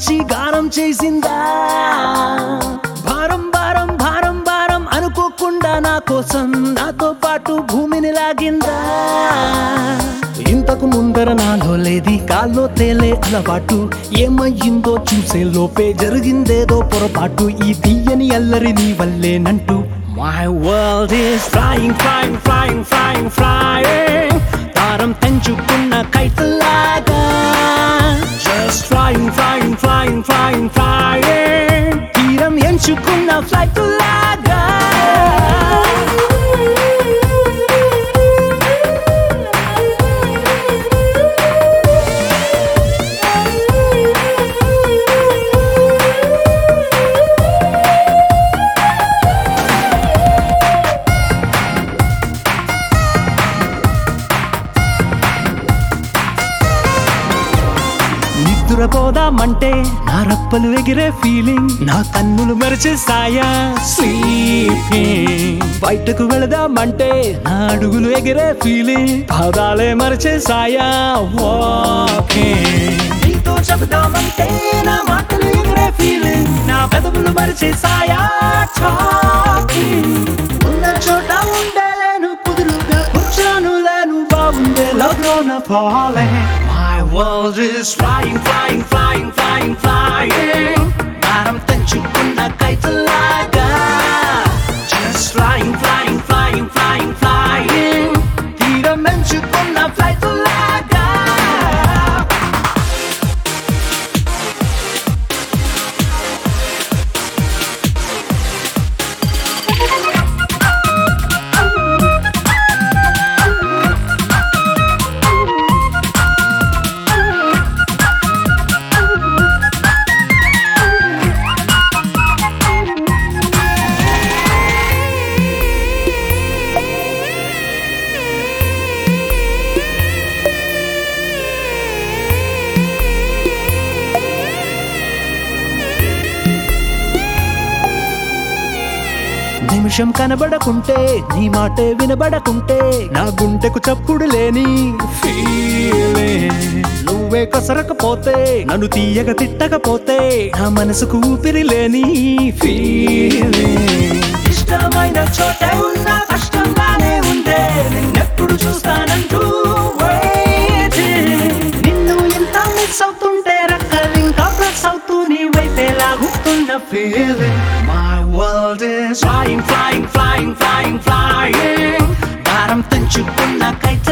వచ్చి గానం చేసిందా భారం భారం భారం భారం అనుకోకుండా నా కోసం నాతో పాటు భూమిని లాగిందా ఇంతకు ముందర నాలో లేది కాల్లో తేలే అలవాటు ఏమయ్యిందో చూసే లోపే జరిగిందేదో పొరపాటు ఈ తీయని అల్లరి నీ వల్లేనంటూ My world is flying, flying, flying, flying, flying తారం తెంచుకున్న కైతలాగా Just flying, flying, flying, flying, flying తీరం ఎంచుకున్న ఫ్లైట్ లాగా నిద్రపోదామంటే నా రప్పలు ఎగిరే ఫీలింగ్ నా కన్నులు మెరిచేసాయా స్లీపింగ్ బయటకు వెళదామంటే నా అడుగులు ఎగిరే ఫీలింగ్ పాదాలే మరిచేసాయా వాకింగ్ నీతో చెబుదామంటే నా మాటలు ఎగిరే ఫీలింగ్ నా పెదవులు మరిచేసాయా టాకింగ్ ఉన్న చోట ఉండలేను కుదురుగా కూర్చోను లేను బాగుండే లగ్న పాలే My world is flying, flying, flying, flying, flying భారం తెంచుకున్న కైతలాగా Just flying, flying, flying, flying, flying తీరం ఎంచుకున్న ఫ్లైట్ లాగా నిమిషం కనబడకుంటే నీ మాటే వినబడకుంటే నా గుండెకు చప్పుడు లేని ఫీలింగ్ నువ్వే కసరకపోతే నన్ను తీయగ తిట్టకపోతే నా మనసుకు ఊపిరి లేని ఫీలింగ్ ఇష్టమైన చోటే ఉన్న కష్టంగానే ఉందే నిన్నెప్పుడు చూస్తానంటూ waiting. నిన్ను ఎంత మిస్ అవుతుంటే రక్కలు ఇంకా ప్లస్ అవుతూ నీ వైపే లాగుతున్న feeling my world is flying flying flying flying flying భారం తెంచుకున్న కైత